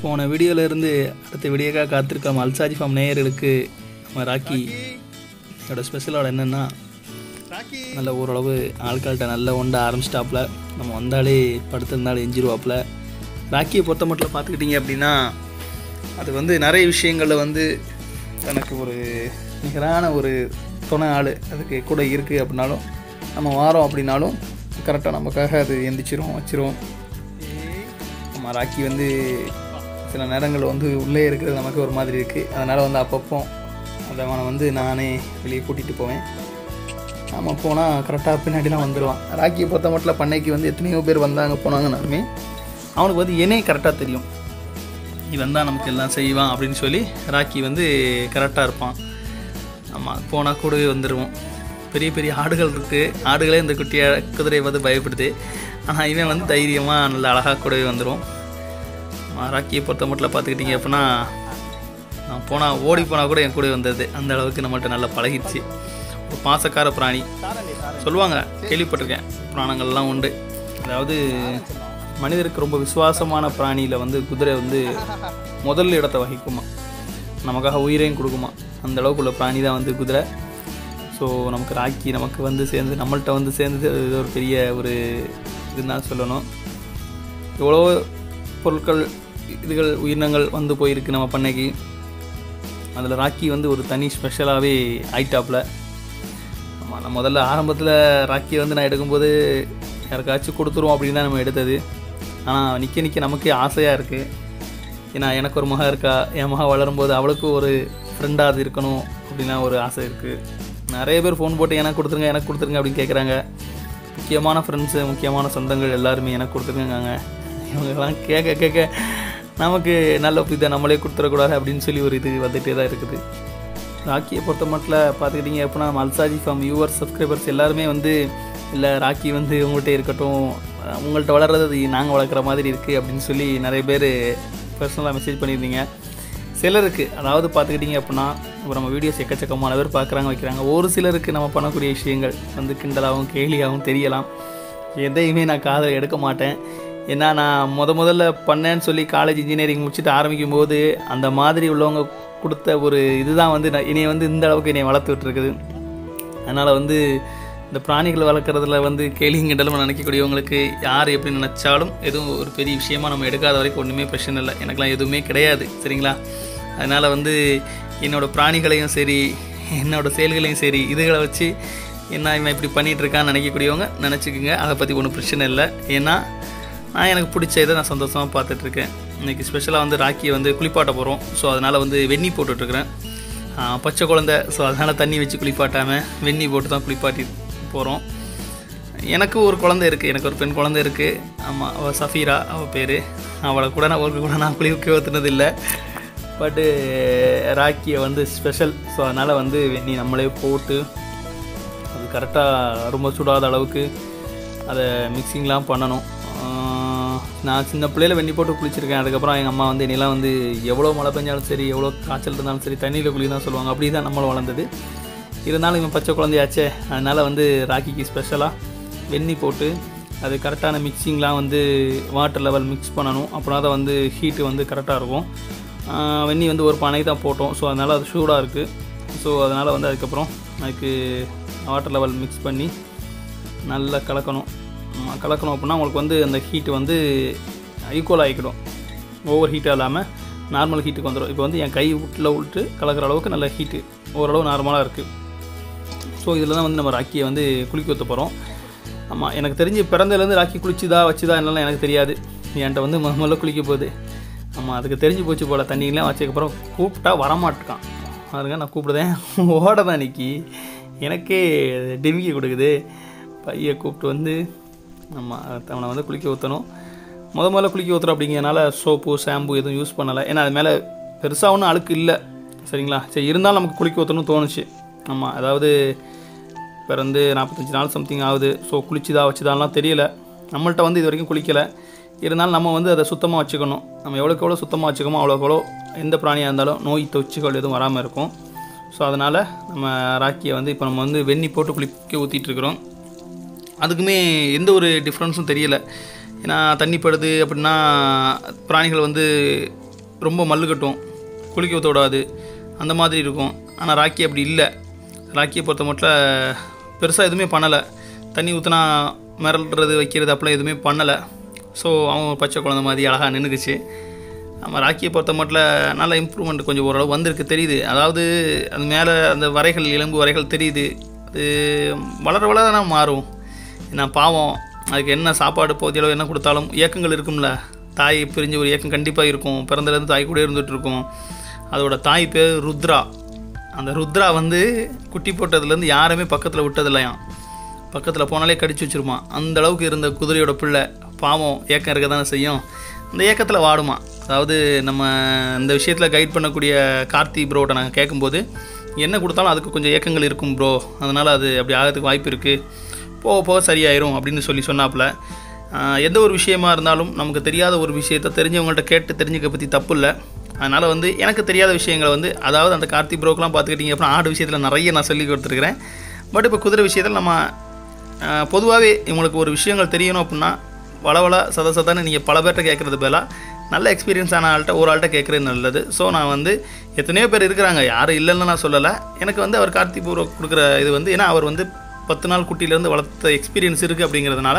போன வீடியோல இருந்து அடுத்த வீடியோக்காக காத்திருக்க நம்ம அல்சாஜி ஃபார்ம் நேயர்களுக்கு நம்ம ராக்கி இதோட ஸ்பெஷலோட என்னென்னா நல்ல ஓரளவு ஆட்கள்கிட்ட நல்ல ஒண்ட ஆரம்பிச்சிட்டாப்புல நம்ம வந்தாலே படுத்திருந்தாலும் எஞ்சிருவாப்புல ராக்கியை பொறுத்த மட்டும் பார்த்துக்கிட்டிங்க அப்படின்னா அது வந்து நிறைய விஷயங்களில் வந்து தனக்கு ஒரு நிகரான ஒரு துணை ஆள் அதுக்கு கூட இருக்குது அப்படின்னாலும் நம்ம வாரோம் அப்படின்னாலும் கரெக்டாக நமக்காக அது எந்திரிச்சிரும் வச்சிரும் நம்ம ராக்கி வந்து சில நேரங்கள் வந்து உள்ளே இருக்கிறது நமக்கு ஒரு மாதிரி இருக்குது அதனால் வந்து அப்பப்போ அதை அவனை வந்து நானே வெளியே கூட்டிகிட்டு போவேன் நம்ம போனால் கரெக்டாக பின்னாடிலாம் வந்துடுவான் ராக்கியை பொறுத்த மட்டும் பண்ணைக்கு வந்து எத்தனையோ பேர் வந்தாங்க போனாங்கனாலுமே அவனுக்கு வந்து என்னே கரெக்டாக தெரியும் இவன் தான் நமக்கு எல்லாம் செய்வான் அப்படின்னு சொல்லி ராக்கி வந்து கரெக்டாக இருப்பான் ஆமாம் போனால் கூடவே வந்துடுவோம் பெரிய பெரிய ஆடுகள் இருக்குது ஆடுகளே இந்த குட்டியை குதிரையை வந்து பயப்படுது ஆனால் இவன் வந்து தைரியமாக நல்ல அழகாக கூடவே வந்துடும் ராக்கியை பொறுத்த மட்டும் பார்த்துக்கிட்டிங்க அப்படின்னா நான் போனால் ஓடி போனால் கூட என் கூட வந்தது அந்த அளவுக்கு நம்மள்ட்ட நல்லா பழகிடுச்சு ஒரு பாசக்கார பிராணி சொல்லுவாங்க கேள்விப்பட்டிருக்கேன் புராணங்கள்லாம் உண்டு அதாவது மனிதருக்கு ரொம்ப விசுவாசமான பிராணியில் வந்து குதிரை வந்து முதல் இடத்தை வகிக்குமா நமக்காக உயிரையும் கொடுக்குமா அந்த அளவுக்குள்ள பிராணி தான் வந்து குதிரை ஸோ நமக்கு ராக்கி நமக்கு வந்து சேர்ந்து நம்மள்ட்ட வந்து சேர்ந்தது அது ஒரு பெரிய ஒரு இதுன்னு தான் சொல்லணும் எவ்வளோ பொருட்கள் இதுகள் உயிரினங்கள் வந்து போயிருக்கு நம்ம பண்ணைக்கு அதில் ராக்கி வந்து ஒரு தனி ஸ்பெஷலாகவே ஆயிட்டாப்பில் ஆமாம் நான் முதல்ல ஆரம்பத்தில் ராக்கி வந்து நான் எடுக்கும்போது யாருக்காச்சும் கொடுத்துருவோம் அப்படின்னு தான் நம்ம எடுத்தது ஆனால் நிற்க நிற்க நமக்கே ஆசையாக இருக்குது ஏன்னா எனக்கு ஒரு மகன் இருக்கா என் மகன் வளரும்போது அவளுக்கும் ஒரு ஃப்ரெண்டாக அது இருக்கணும் அப்படின்னா ஒரு ஆசை இருக்குது நிறைய பேர் ஃபோன் போட்டு எனக்கு கொடுத்துருங்க எனக்கு கொடுத்துருங்க அப்படின்னு கேட்குறாங்க முக்கியமான ஃப்ரெண்ட்ஸு முக்கியமான சொந்தங்கள் எல்லாருமே எனக்கு கொடுத்துருக்காங்க இவங்கெல்லாம் கேட்க கேட்க நமக்கு நல்ல இதை நம்மளே கொடுத்துடக்கூடாது அப்படின்னு சொல்லி ஒரு இது வந்துகிட்டே தான் இருக்குது ராக்கியை பொறுத்த மட்டும் பார்த்துக்கிட்டிங்க அப்படின்னா நம்ம அல்சாஜி ஃபார்ம் வியூவர்ஸ் சப்ஸ்கிரைபர்ஸ் எல்லாருமே வந்து இல்லை ராக்கி வந்து உங்கள்கிட்ட இருக்கட்டும் உங்கள்கிட்ட வளர்றது நாங்கள் வளர்க்குற மாதிரி இருக்குது அப்படின்னு சொல்லி நிறைய பேர் பர்சனலாக மெசேஜ் பண்ணியிருந்தீங்க சிலருக்கு அதாவது பார்த்துக்கிட்டிங்க அப்படின்னா இப்போ நம்ம வீடியோஸ் எக்கச்சக்கமான பேர் பார்க்குறாங்க வைக்கிறாங்க ஒரு சிலருக்கு நம்ம பண்ணக்கூடிய விஷயங்கள் வந்து கிண்டலாகவும் கேலியாகவும் தெரியலாம் எதையுமே நான் காதில் எடுக்க மாட்டேன் ஏன்னா நான் முத முதல்ல பண்ணேன்னு சொல்லி காலேஜ் இன்ஜினியரிங் முடிச்சுட்டு ஆரம்பிக்கும் போது அந்த மாதிரி உள்ளவங்க கொடுத்த ஒரு இதுதான் வந்து நான் என்னைய வந்து இந்த அளவுக்கு என்னை வளர்த்து விட்டுருக்குது அதனால் வந்து இந்த பிராணிகள் வளர்க்குறதுல வந்து கேலியும் கிண்டலும் நினைக்கக்கூடியவங்களுக்கு யார் எப்படி நினச்சாலும் எதுவும் ஒரு பெரிய விஷயமா நம்ம எடுக்காத வரைக்கும் ஒன்றுமே பிரச்சனை இல்லை எனக்கெலாம் எதுவுமே கிடையாது சரிங்களா அதனால் வந்து என்னோடய பிராணிகளையும் சரி என்னோடய செயல்களையும் சரி இதுகளை வச்சு என்ன இவன் இப்படி பண்ணிகிட்டு இருக்கான்னு நினைக்கக்கூடியவங்க நினச்சிக்கோங்க அதை பற்றி ஒன்றும் பிரச்சனை இல்லை ஏன்னா நான் எனக்கு பிடிச்ச இதை நான் சந்தோஷமாக பார்த்துட்ருக்கேன் இன்றைக்கி ஸ்பெஷலாக வந்து ராக்கியை வந்து குளிப்பாட்ட போகிறோம் ஸோ அதனால் வந்து வெந்நி போட்டுட்ருக்குறேன் பச்சை குழந்தை ஸோ அதனால் தண்ணி வச்சு குளிப்பாட்டாமல் வெந்நி போட்டு தான் குளிப்பாட்டி போகிறோம் எனக்கு ஒரு குழந்தை இருக்குது எனக்கு ஒரு பெண் குழந்தை இருக்குது ஆமாம் அவள் சஃபீரா அவள் பேர் அவளை கூட நான் ஒரு கூட நான் குளிக்க ஊற்றுனது இல்லை பட்டு ராக்கியை வந்து ஸ்பெஷல் ஸோ அதனால் வந்து வெந்நி நம்மளே போட்டு அது கரெக்டாக ரொம்ப சுடாத அளவுக்கு அதை மிக்சிங்லாம் பண்ணணும் நான் சின்ன பிள்ளையில வெண்ணி போட்டு குளிச்சிருக்கேன் அதுக்கப்புறம் எங்கள் அம்மா வந்து என்னெல்லாம் வந்து எவ்வளோ மழை பெஞ்சாலும் சரி எவ்வளோ காய்ச்சல் இருந்தாலும் சரி தண்ணியில் குளி தான் சொல்லுவாங்க அப்படி தான் நம்மளும் வளர்ந்தது இருந்தாலும் இவன் பச்சை குழந்தையாச்சே அதனால் வந்து ராக்கிக்கு ஸ்பெஷலாக வெந்நி போட்டு அது கரெக்டான மிக்சிங்லாம் வந்து வாட்டர் லெவல் மிக்ஸ் பண்ணணும் அப்படின்னா தான் வந்து ஹீட்டு வந்து கரெக்டாக இருக்கும் வெந்நி வந்து ஒரு பானை தான் போட்டோம் ஸோ அதனால் அது சூடாக இருக்குது ஸோ அதனால் வந்து அதுக்கப்புறம் அதுக்கு வாட்டர் லெவல் மிக்ஸ் பண்ணி நல்லா கலக்கணும் கலக்கணும் அப்படின்னா உங்களுக்கு வந்து அந்த ஹீட்டு வந்து ஈக்குவல் ஆகிக்கிடும் ஓவர் ஹீட்டாக இல்லாமல் நார்மல் ஹீட்டுக்கு வந்துடும் இப்போ வந்து என் கை விட்டில் விட்டு கலக்கிற அளவுக்கு நல்ல ஹீட்டு ஓரளவு நார்மலாக இருக்குது ஸோ இதில் தான் வந்து நம்ம ராக்கியை வந்து குளிக்க ஊற்ற போகிறோம் ஆமாம் எனக்கு தெரிஞ்சு பிறந்ததுலேருந்து ராக்கி குளிச்சுதா வச்சுதா என்னெல்லாம் எனக்கு தெரியாது என்கிட்ட வந்து முதல்ல குளிக்க போகுது ஆமாம் அதுக்கு தெரிஞ்சு போச்சு போல் தண்ணியெலாம் வச்சதுக்கப்புறம் கூப்பிட்டா வரமாட்டான் அதுங்க நான் கூப்பிடுதேன் ஓட தான் நிற்கி எனக்கே டிமிக்கி கொடுக்குது பையை கூப்பிட்டு வந்து நம்ம அவனை வந்து குளிக்க ஊற்றணும் முத முதல்ல குளிக்க ஊற்றுறோம் அப்படிங்கிறனால சோப்பு ஷாம்பு எதுவும் யூஸ் பண்ணலை ஏன்னா அது மேலே பெருசாக ஒன்றும் அழுக்கு இல்லை சரிங்களா சரி இருந்தாலும் நமக்கு குளிக்க ஊற்றணும்னு தோணுச்சு ஆமாம் அதாவது பிறந்து நாற்பத்தஞ்சு நாள் சம்திங் ஆகுது ஸோ குளிச்சுதா வச்சுதான்லாம் தெரியல நம்மள்ட்ட வந்து இது வரைக்கும் குளிக்கலை இருந்தாலும் நம்ம வந்து அதை சுத்தமாக வச்சுக்கணும் நம்ம எவ்வளோக்கு எவ்வளோ சுத்தமாக வச்சுக்கோமோ அவ்வளோக்கு எவ்வளோ எந்த பிராணியாக இருந்தாலும் நோய் தொச்சுகள் எதுவும் வராமல் இருக்கும் ஸோ அதனால் நம்ம ராக்கியை வந்து இப்போ நம்ம வந்து வெந்நி போட்டு குளிக்க ஊற்றிட்டுருக்குறோம் அதுக்குமே எந்த ஒரு டிஃப்ரென்ஸும் தெரியல ஏன்னா தண்ணி படுது அப்படின்னா பிராணிகள் வந்து ரொம்ப மல்லு கட்டும் குளிக்க ஊற்ற விடாது அந்த மாதிரி இருக்கும் ஆனால் ராக்கி அப்படி இல்லை ராக்கியை பொறுத்த மட்டும் பெருசாக எதுவுமே பண்ணலை தண்ணி ஊற்றினா மிரள்றது வைக்கிறது அப்படிலாம் எதுவுமே பண்ணலை ஸோ அவன் ஒரு பச்சை குழந்தை மாதிரி அழகாக நின்றுக்குச்சு நம்ம ராக்கியை பொறுத்த மட்டும் நல்ல இம்ப்ரூவ்மெண்ட் கொஞ்சம் ஓரளவு வந்திருக்கு தெரியுது அதாவது அது மேலே அந்த வரைகள் எலும்பு வரைகள் தெரியுது அது வளர வளர தான் மாறும் நான் பாவம் அதுக்கு என்ன சாப்பாடு போதியளவு என்ன கொடுத்தாலும் இயக்கங்கள் இருக்கும்ல தாய் பிரிஞ்ச ஒரு இயக்கம் கண்டிப்பாக இருக்கும் பிறந்தலேருந்து தாய் கூட இருந்துகிட்டு இருக்கும் அதோட தாய் பேர் ருத்ரா அந்த ருத்ரா வந்து குட்டி போட்டதுலேருந்து யாருமே பக்கத்தில் விட்டதில்லையாம் பக்கத்தில் போனாலே கடிச்சு வச்சிருமா அந்த அளவுக்கு இருந்த குதிரையோட பிள்ளை பாவம் ஏக்கம் இருக்க தானே செய்யும் அந்த ஏக்கத்தில் வாடுமா அதாவது நம்ம இந்த விஷயத்தில் கைட் பண்ணக்கூடிய கார்த்தி ப்ரோட்ட நாங்கள் கேட்கும்போது என்ன கொடுத்தாலும் அதுக்கு கொஞ்சம் ஏக்கங்கள் இருக்கும் ப்ரோ அதனால் அது அப்படி ஆகிறதுக்கு வாய்ப்பு இருக்குது போக போக சரியாயிரும் அப்படின்னு சொல்லி சொன்னாப்புல ஆஹ் எந்த ஒரு விஷயமா இருந்தாலும் நமக்கு தெரியாத ஒரு விஷயத்தை தெரிஞ்சவங்கள்ட்ட கேட்டு தெரிஞ்சுக்க பற்றி தப்பு இல்லை அதனால் வந்து எனக்கு தெரியாத விஷயங்களை வந்து அதாவது அந்த கார்த்தி ப்ரோக்கெலாம் பார்த்துக்கிட்டிங்க அப்புறம் ஆடு விஷயத்தில் நிறைய நான் சொல்லி கொடுத்துருக்குறேன் பட் இப்போ குதிரை விஷயத்தில் நம்ம பொதுவாகவே உங்களுக்கு ஒரு விஷயங்கள் தெரியணும் அப்படின்னா வளவள சத சதன்னு நீங்கள் பல பேர்கிட்ட கேட்குறது பதிலாக நல்ல எக்ஸ்பீரியன்ஸ் ஆன ஆள்கிட்ட ஒரு ஆள்கிட்ட கேட்குறது நல்லது ஸோ நான் வந்து எத்தனையோ பேர் இருக்கிறாங்க யாரும் இல்லைன்னு நான் சொல்லலை எனக்கு வந்து அவர் கார்த்தி ப்ரோ கொடுக்குற இது வந்து ஏன்னா அவர் வந்து பத்து நாள் குட்டியிலேருந்து வளர்த்த எக்ஸ்பீரியன்ஸ் இருக்குது அப்படிங்கிறதுனால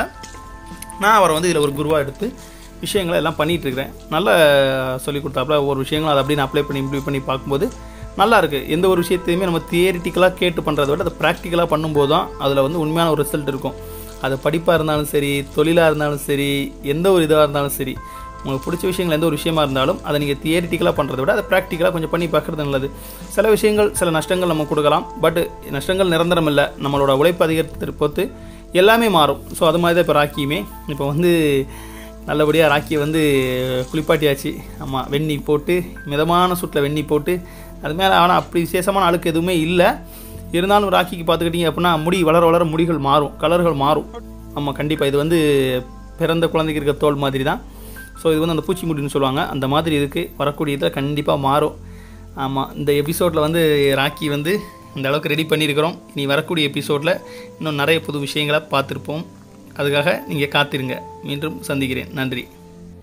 நான் அவரை வந்து இதில் ஒரு குருவாக எடுத்து விஷயங்களை எல்லாம் பண்ணிகிட்டு இருக்கிறேன் நல்ல சொல்லி கொடுத்தாப்புல ஒரு விஷயங்களும் அதை அப்படியே நான் அப்ளை பண்ணி இம்ப்ளிமெண்ட் பண்ணி பார்க்கும்போது நல்லா இருக்குது எந்த ஒரு விஷயத்தையுமே நம்ம தியரிட்டிக்கலாக கேட்டு பண்ணுறத விட அதை ப்ராக்டிக்கலாக பண்ணும்போது தான் அதில் வந்து உண்மையான ஒரு ரிசல்ட் இருக்கும் அது படிப்பாக இருந்தாலும் சரி தொழிலாக இருந்தாலும் சரி எந்த ஒரு இதாக இருந்தாலும் சரி உங்களுக்கு பிடிச்ச விஷயங்கள் எந்த ஒரு விஷயமா இருந்தாலும் அதை நீங்கள் தியரிட்டிக்கலாக பண்ணுறத விட அதை ப்ராக்டிக்கலாக கொஞ்சம் பண்ணி பார்க்குறது நல்லது சில விஷயங்கள் சில நஷ்டங்கள் நம்ம கொடுக்கலாம் பட் நஷ்டங்கள் நிரந்தரம் இல்லை நம்மளோட உழைப்பு அதிகரித்து பொறுத்து எல்லாமே மாறும் ஸோ அது மாதிரி தான் இப்போ ராக்கியுமே இப்போ வந்து நல்லபடியாக ராக்கியை வந்து குளிப்பாட்டியாச்சு ஆமாம் வெந்நி போட்டு மிதமான சூட்டில் வெந்நி போட்டு அது மேலே ஆனால் அப்படி விசேஷமான அழுக்கு எதுவுமே இல்லை இருந்தாலும் ராக்கிக்கு பார்த்துக்கிட்டிங்க அப்படின்னா முடி வளர வளர முடிகள் மாறும் கலர்கள் மாறும் ஆமாம் கண்டிப்பாக இது வந்து பிறந்த குழந்தைக்கு இருக்க தோல் மாதிரி தான் ஸோ இது வந்து அந்த பூச்சி முடின்னு சொல்லுவாங்க அந்த மாதிரி இருக்குது வரக்கூடிய இதில் கண்டிப்பாக மாறும் ஆமாம் இந்த எபிசோடில் வந்து ராக்கி வந்து இந்த அளவுக்கு ரெடி பண்ணியிருக்கிறோம் இனி வரக்கூடிய எபிசோடில் இன்னும் நிறைய புது விஷயங்களை பார்த்துருப்போம் அதுக்காக நீங்கள் காத்திருங்க மீண்டும் சந்திக்கிறேன் நன்றி